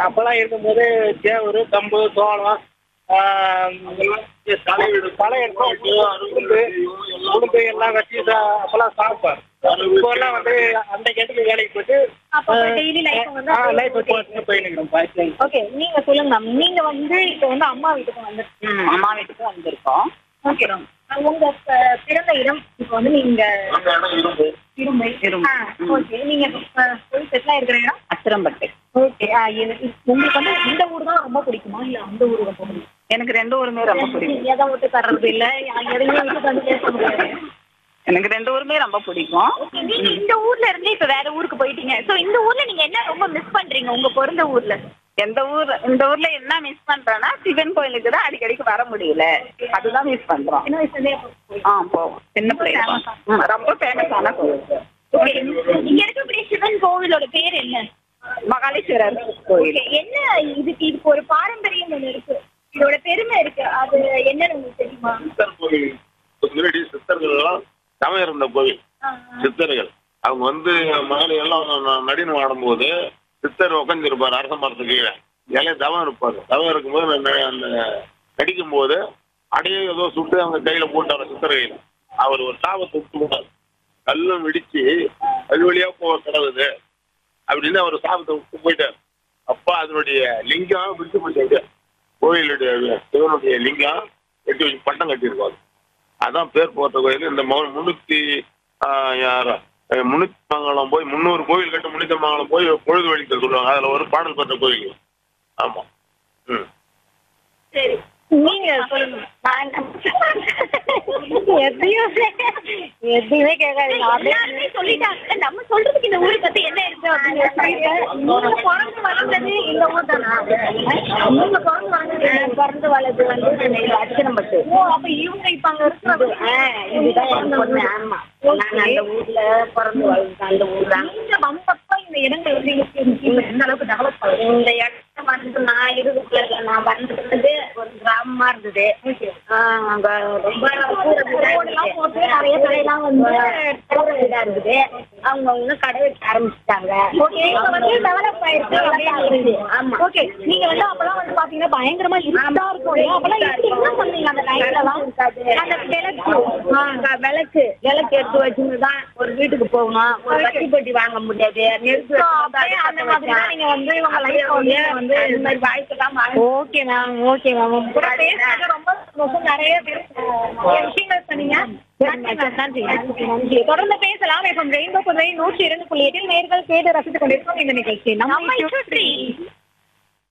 அப்பெல்லாம் இருக்கும்போது சேவரு கம்பு சோளம் ஆஹ், களை எடுப்போம் உளுந்து உளுந்து எல்லாம் வச்சு சா- அப்பெல்லாம் சாப்பிட்டோம் இப்போல்லாம் வந்து அந்த கேட்டுக்கு வேலைக்கு போயிட்டு அப்ப டெய்லி லைஃப் வந்து லைஃப் போட்டு போயிட்டு ஓகே நீங்க சொல்லுங்க மேம் நீங்க வந்து இப்போ வந்து அம்மா வீட்டுக்கு வந்து ம், அம்மா வீட்டுக்கு வந்திருக்கோம் ஓகே உங்க ப- பிறந்த இடம் இப்போ வந்து நீங்க இரும்பை இரும்பை. ஓகே நீங்க இப்ப போய் செட்டில் இருக்கிற இடம் அத்திரம்பட்டு ஓகே உங்களுக்கு வந்து இந்த ஊர் தான் ரொம்ப பிடிக்குமா இல்ல அந்த ஊர் ரொம்ப பிடிக்கும் எனக்கு ரெண்டு ஊருமே ரொம்ப பிடிக்கும் எதை விட்டு தர்றது இல்ல எதையுமே விட்டு தந்து பேச முடியாது எனக்கு ரெண்டு ஊருமே ரொம்ப பிடிக்கும் Okay, நீங்க இந்த ஊர்ல இருந்து இப்ப வேற ஊருக்கு போயிட்டீங்க சோ இந்த ஊர்ல நீங்க என்ன ரொம்ப மிஸ் பண்றீங்க உங்க பிறந்த ஊர்ல எந்த ஊர் இந்த ஊர்ல என்ன மிஸ் பண்றேன்னா சிவன் கோயிலுக்கு தான் அடிக்கடிக்கு வர முடியல அதுதான் மிஸ் பண்றோம் சின்ன வயசுல இருந்தே அப்ப போய்- ஆ போவோம் சின்ன பிள்ளைங்க ம், ரொம்ப ஃபேமஸான கோயில் Okay, இங்க இருக்கக்கூடிய சிவன் கோவிலோட பேர் என்ன மகாலீஸ்வரர் கோயில் Okay, என்ன இதுக்கு இதுக்கு ஒரு பாரம்பரியம் ஒண்ணு இருக்கு இதோட பெருமை இருக்கு அது என்னன்னு உங்களுக்கு தெரியுமா சித்தர் கோவில் முன்னாடி சித்தர்கள் எல்லாம் தவம் இருந்த கோவில் சித்தர்கள் அவங்க வந்து மாலை எல்லாம் ந- நடினம் ஆடும்போது சித்தர் உட்காந்துருப்பார் அரச மரத்து கீழே இலைய தவம் இருப்பாரு தவம் இருக்கும்போது ந- ந- அந்த நடிக்கும் போது அடையே ஏதோ சுட்டு அவங்க கையில போட்டார் சித்தர் கையில அவர் ஒரு சாபத்தை விட்டு போட்டார் கல்லும் வெடிச்சு அது வழியா போக கிடவுது அப்படின்னு அவர் சாபத்தை விட்டு போயிட்டார் அப்ப அதனுடைய லிங்கம் விட்டு போயிட்டு கோயிலுடைய சிவனுடைய லிங்கம் வெட்டி வச்சு பட்டம் கட்டியிருப்பாங்க அதான் பேர் போட்ட கோயில் இந்த மு- முன்னூத்தி ஆஹ், யாரா, அஹ், முன்னூத்தி மங்கலம் போய் முந்நூறு கோயில் கட்டு முன்னூத்தி மங்கலம் போய் பொழுது வழிக்க சொல்லுவாங்க அதுல ஒரு பாடல் பெற்ற கோயில் ஆமா ம் சரி நீங்க சொல்லுங்க எதையும் எதையுமே கேட்காதீங்க எல்லாருமே சொல்லிட்டாங்க நம்ம சொல்றதுக்கு இந்த ஊரை பத்தி என்ன இருக்கு அப்படின்னு நீங்க பிறந்து வளர்ந்தது இந்த ஊர் தானா நீங்க பிறந்து வளர்ந்தது பிறந்து வளர்ந்து வந்து அச்சனம்பட்டு ஓ அப்ப இவங்க இப்ப அங்க இருக்கிறது இதுதான் என் பொண்ணு ஆமா நான் அந்த ஊர்ல பிறந்து வளர்ந்தேன் அந்த ஊர் தான் நீங்க வந்தப்ப இந்த இடங்கள் வந்து இப்ப எந்த அளவுக்கு டெவலப் ஆகுது இந்த இடம் வந்து நான் இருக்கிற நான் வந்தது ஒரு கிராமமா இருந்தது ஆஹ் அங்க ரொம்ப ரோடெல்லாம் போட்டு நிறைய கடையெல்லாம் வந்து கடை வீடா இருக்குது அவங்க வந்து கடை வைக்க ஆரம்பிச்சிட்டாங்க ஓகே இப்ப வந்து டெவலப் ஆயிருக்கு அப்படின்னு ஆமா. ஓகே நீங்க வந்து அப்பலாம் வந்து பாத்தீங்கன்னா பயங்கரமா இருட்டா இருக்கும் இல்லையா? அப்பலாம் எப்படி என்ன பண்ணீங்க அந்த டைம்ல எல்லாம் அந்த விளக்கு ஆ, விளக்கு விளக்கு எடுத்து வச்சுன்னு தான் ஒரு வீட்டுக்கு போகணும் ஒரு வட்டி பெட்டி வாங்க முடியாது நெருப்பு So, அப்படியே அந்த மாதிரி தான் நீங்க வந்து உங்க லைஃப் வந்து வந்து இந்த மாதிரி வாழ்க்கைலாம் வாங்க ஓகே மேம் ஓகே மேம் உங்க கூட பேசுறது ரொம்ப சந்தோஷம் நிறைய பேர் நிறைய விஷயங்கள் சொன்னீங்க நன்றி ma'am, நன்றி நன்றி தொடர்ந்து பேசலாம் இப்போ ரெயின்போ புதுவை நூற்றி இரண்டு புள்ளி எட்டில் நேர்கள் கேட்டு ரசித்துக் கொண்டிருக்கோம் இந்த நிகழ்ச்சி நம்ம சுற்றி